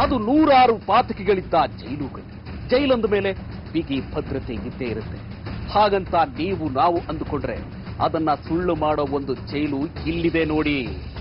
ಅದು ನೂರಾರು ಪಾತಕಿಗಳಿದ್ದ ಜೈಲುಗಳು ಜೈಲಂದ ಮೇಲೆ ಬಿಗಿ ಭದ್ರತೆ ಇದ್ದೇ ಇರುತ್ತೆ ಹಾಗಂತ ನೀವು ನಾವು ಅಂದುಕೊಂಡ್ರೆ ಅದನ್ನ ಸುಳ್ಳು ಮಾಡೋ ಒಂದು ಜೈಲು ಇಲ್ಲಿದೆ ನೋಡಿ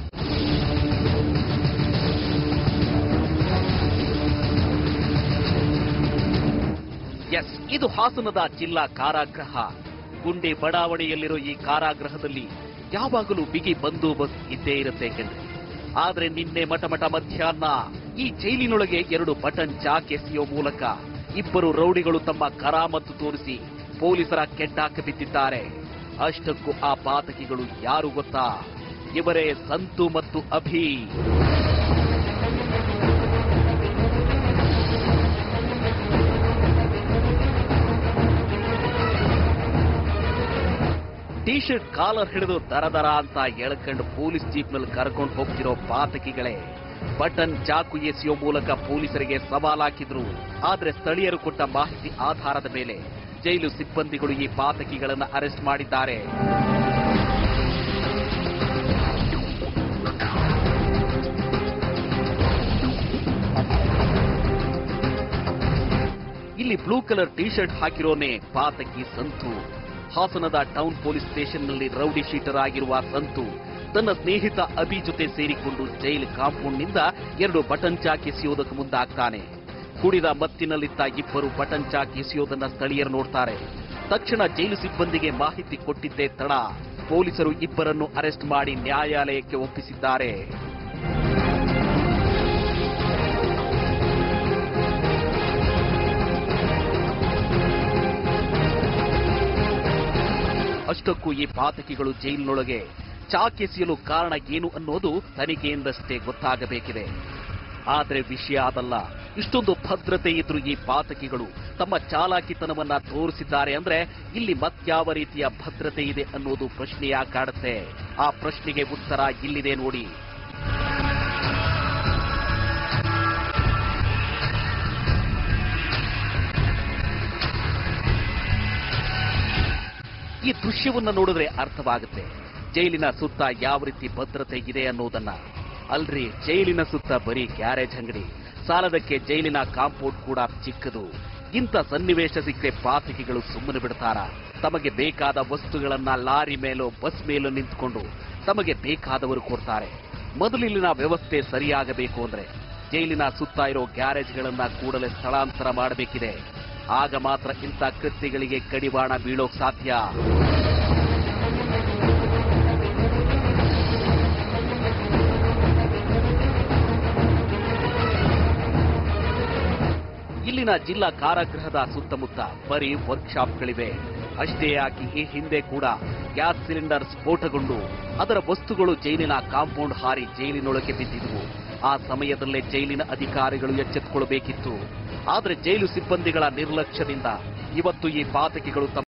ಎಸ್ ಇದು ಹಾಸನದ ಜಿಲ್ಲಾ ಕಾರಾಗೃಹ ಗುಂಡಿ ಬಡಾವಣೆಯಲ್ಲಿರೋ ಈ ಕಾರಾಗೃಹದಲ್ಲಿ ಯಾವಾಗಲೂ ಬಿಗಿ ಬಂದೋಬಸ್ತ್ ಇದ್ದೇ ಇರುತ್ತೆ ಕಣ್ರಿ ಆದ್ರೆ ನಿನ್ನೆ ಮಟಮಟ ಮಧ್ಯಾಹ್ನ ಈ ಜೈಲಿನೊಳಗೆ ಎರಡು ಬಟನ್ ಚಾಕ್ ಎಸೆಯೋ ಮೂಲಕ ಇಬ್ಬರು ರೌಡಿಗಳು ತಮ್ಮ ಕರಾಮತ್ತು ತೋರಿಸಿ ಪೊಲೀಸರ ಕೆಡ್ಡಾಕ ಬಿದ್ದಿದ್ದಾರೆ ಅಷ್ಟಕ್ಕೂ ಆ ಪಾತಕಿಗಳು ಯಾರು ಗೊತ್ತಾ ಇವರೇ ಸಂತು ಮತ್ತು ಅಭಿ ಟಿ ಶರ್ಟ್ ಕಾಲರ್ ಹಿಡಿದು ದರ ದರ ಅಂತ ಎಳ್ಕೊಂಡು ಪೊಲೀಸ್ ಜೀಪ್ನಲ್ಲಿ ಕರ್ಕೊಂಡು ಹೋಗ್ತಿರೋ ಪಾತಕಿಗಳೇ ಬಟನ್ ಚಾಕು ಎಸೆಯೋ ಮೂಲಕ ಪೊಲೀಸರಿಗೆ ಸವಾಲಾಕಿದ್ರು ಆದ್ರೆ ಸ್ಥಳೀಯರು ಕೊಟ್ಟ ಮಾಹಿತಿ ಆಧಾರದ ಮೇಲೆ ಜೈಲು ಸಿಬ್ಬಂದಿಗಳು ಈ ಪಾತಕಿಗಳನ್ನ ಅರೆಸ್ಟ್ ಮಾಡಿದ್ದಾರೆ ಇಲ್ಲಿ ಬ್ಲೂ ಕಲರ್ ಟಿ ಶರ್ಟ್ ಹಾಕಿರೋನೆ ಪಾತಕಿ ಸಂತು ಹಾಸನದ ಟೌನ್ ಪೊಲೀಸ್ ಸ್ಟೇಷನ್ನಲ್ಲಿ ರೌಡಿ ಶೀಟರ್ ಆಗಿರುವ ಸಂತು ತನ್ನ ಸ್ನೇಹಿತ ಅಭಿ ಜೊತೆ ಸೇರಿಕೊಂಡು ಜೈಲ್ ಕಾಂಪೌಂಡ್ನಿಂದ ಎರಡು ಬಟನ್ ಚಾಕ್ ಎಸೆಯೋದಕ್ಕೆ ಮುಂದಾಗ್ತಾನೆ ಕುಡಿದ ಮತ್ತಿನಲ್ಲಿದ್ದ ಇಬ್ಬರು ಬಟನ್ ಚಾಕ್ ಎಸೆಯೋದನ್ನ ಸ್ಥಳೀಯರು ನೋಡ್ತಾರೆ ತಕ್ಷಣ ಜೈಲು ಸಿಬ್ಬಂದಿಗೆ ಮಾಹಿತಿ ಕೊಟ್ಟಿದ್ದೇ ತಡ ಪೊಲೀಸರು ಇಬ್ಬರನ್ನು ಅರೆಸ್ಟ್ ಮಾಡಿ ನ್ಯಾಯಾಲಯಕ್ಕೆ ಒಪ್ಪಿಸಿದ್ದಾರೆ ಅಷ್ಟಕ್ಕೂ ಈ ಪಾತಕಿಗಳು ಜೈಲಿನೊಳಗೆ ಚಾಕೆಸೆಯಲು ಕಾರಣ ಏನು ಅನ್ನೋದು ತನಿಖೆಯಿಂದಷ್ಟೇ ಗೊತ್ತಾಗಬೇಕಿದೆ ಆದ್ರೆ ವಿಷಯ ಅದಲ್ಲ ಇಷ್ಟೊಂದು ಭದ್ರತೆ ಇದ್ರು ಈ ಪಾತಕಿಗಳು ತಮ್ಮ ಚಾಲಾಕಿತನವನ್ನ ತೋರಿಸಿದ್ದಾರೆ ಅಂದ್ರೆ ಇಲ್ಲಿ ಮತ್ಯಾವ ರೀತಿಯ ಭದ್ರತೆ ಇದೆ ಅನ್ನೋದು ಪ್ರಶ್ನೆಯ ಕಾಡುತ್ತೆ ಆ ಪ್ರಶ್ನೆಗೆ ಉತ್ತರ ಇಲ್ಲಿದೆ ನೋಡಿ ಈ ದೃಶ್ಯವನ್ನ ನೋಡಿದ್ರೆ ಅರ್ಥವಾಗುತ್ತೆ ಜೈಲಿನ ಸುತ್ತ ಯಾವ ರೀತಿ ಭದ್ರತೆ ಇದೆ ಅನ್ನೋದನ್ನ ಅಲ್ರಿ ಜೈಲಿನ ಸುತ್ತ ಬರೀ ಗ್ಯಾರೇಜ್ ಅಂಗಡಿ ಸಾಲದಕ್ಕೆ ಜೈಲಿನ ಕಾಂಪೌಂಡ್ ಕೂಡ ಚಿಕ್ಕದು ಇಂಥ ಸನ್ನಿವೇಶ ಸಿಕ್ಕರೆ ಪಾತಕಿಗಳು ಸುಮ್ಮನೆ ಬಿಡ್ತಾರ ತಮಗೆ ಬೇಕಾದ ವಸ್ತುಗಳನ್ನ ಲಾರಿ ಮೇಲೋ ಬಸ್ ಮೇಲೋ ನಿಂತ್ಕೊಂಡು ತಮಗೆ ಬೇಕಾದವರು ಕೊಡ್ತಾರೆ ಮೊದಲಿನ ವ್ಯವಸ್ಥೆ ಸರಿಯಾಗಬೇಕು ಅಂದ್ರೆ ಜೈಲಿನ ಸುತ್ತ ಇರೋ ಗ್ಯಾರೇಜ್ಗಳನ್ನ ಕೂಡಲೇ ಸ್ಥಳಾಂತರ ಮಾಡಬೇಕಿದೆ ಆಗ ಮಾತ್ರ ಇಂಥ ಕೃತ್ಯಗಳಿಗೆ ಕಡಿವಾಣ ಬೀಳೋಕ್ ಸಾಧ್ಯ ಇಲ್ಲಿನ ಜಿಲ್ಲಾ ಕಾರಾಗೃಹದ ಸುತ್ತಮುತ್ತ ಬರೀ ವರ್ಕ್ಶಾಪ್ಗಳಿವೆ ಅಷ್ಟೇ ಯಾಕೆ ಈ ಹಿಂದೆ ಕೂಡ ಗ್ಯಾಸ್ ಸಿಲಿಂಡರ್ ಸ್ಫೋಟಗೊಂಡು ಅದರ ವಸ್ತುಗಳು ಜೈಲಿನ ಕಾಂಪೌಂಡ್ ಹಾರಿ ಜೈಲಿನೊಳಗೆ ಬಿದ್ದಿದ್ವು ಆ ಸಮಯದಲ್ಲೇ ಜೈಲಿನ ಅಧಿಕಾರಿಗಳು ಎಚ್ಚೆತ್ತುಕೊಳ್ಳಬೇಕಿತ್ತು ಆದ್ರೆ ಜೈಲು ಸಿಬ್ಬಂದಿಗಳ ನಿರ್ಲಕ್ಷ್ಯದಿಂದ ಇವತ್ತು ಈ ಪಾತಕಿಗಳು ತಮ್ಮ